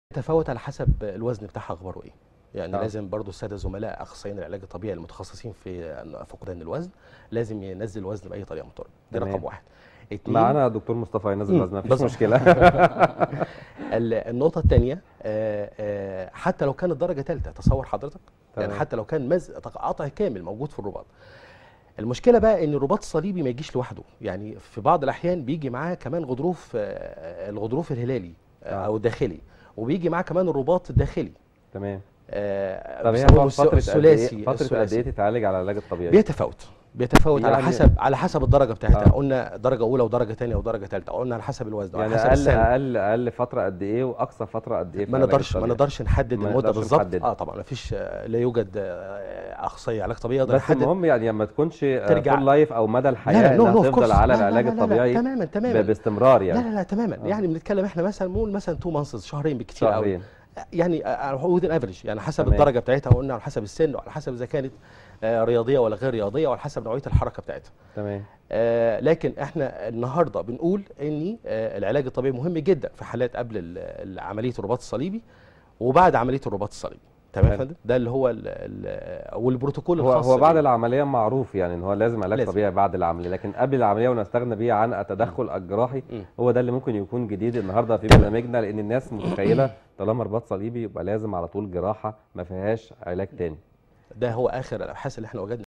تفاوت على حسب الوزن بتاعها اخباره ايه يعني آه. لازم برضو الساده زملاء اخصائيين العلاج الطبيعي المتخصصين في فقدان الوزن لازم ينزل الوزن باي طريقه مضطره دي تمام. رقم واحد اتنين معانا دكتور مصطفى ينزل مم، وزن مفيش بالظبط. مشكله ال- النقطه الثانيه حتى لو كانت درجه ثالثه تصور حضرتك يعني تمام. حتى لو كان مز قطع كامل موجود في الرباط المشكله بقى ان الرباط الصليبي ما يجيش لوحده يعني في بعض الاحيان بيجي معاه كمان غضروف آه، الغضروف الهلالي آه، آه. او الداخلي وبيجي معاه كمان الرباط الداخلي تمام آه، طب هي بيسموه هتقعد الس- فتره قد الثلاثي ايه فتره قد الثلاثي. ايه تتعالج على العلاج الطبيعي بيتفاوت بيتفاوت على يعني- حسب على حسب الدرجه بتاعتها آه. قلنا درجه اولى ودرجه ثانيه ودرجه ثالثه قلنا على حسب الوزن يعني وعلى حسب اقل السن اقل اقل فتره قد ايه واقصى فتره قد ايه في ما العلاج نقدرش ما الطبيعي؟ نقدرش نحدد ما المده نقدرش بالظبط نحدد. اه طبعا ما فيش آه، لا يوجد آه، اخصائي علاج طبيعي يقدر بس يحدد المهم يعني ما تكونش ترجع- فول لايف او مدى لا الحياه لا نو انها نو of تفضل course. على لا، لا، العلاج لا، لا، لا، الطبيعي تماما ب- تماما باستمرار لا يعني لا لا تماما آه. يعني بنتكلم احنا مثلا نقول مثلا 2 مانثس شهرين بالكثير قوي شهرين يعني وذ افريج يعني حسب تمام. الدرجه بتاعتها وقلنا على حسب السن وعلى حسب اذا كانت آه، رياضيه ولا غير رياضيه وعلى حسب نوعيه الحركه بتاعتها تمام آه، لكن احنا النهارده بنقول ان آه، العلاج الطبيعي مهم جدا في حالات قبل ال- ال- عمليه الرباط الصليبي وبعد عمليه الرباط الصليبي تمام يا حلو. فندم ده اللي هو ال ال والبروتوكول هو الخاص هو بعد بيه. العمليه معروف يعني ان هو لازم علاج لازم. طبيعي بعد العمليه لكن قبل العمليه ونستغنى بيه عن التدخل الجراحي مم. هو ده اللي ممكن يكون جديد النهارده في تمام. برنامجنا لان الناس متخيله طالما رباط صليبي يبقى لازم على طول جراحه ما فيهاش علاج تاني ده هو اخر الابحاث اللي احنا وجدنا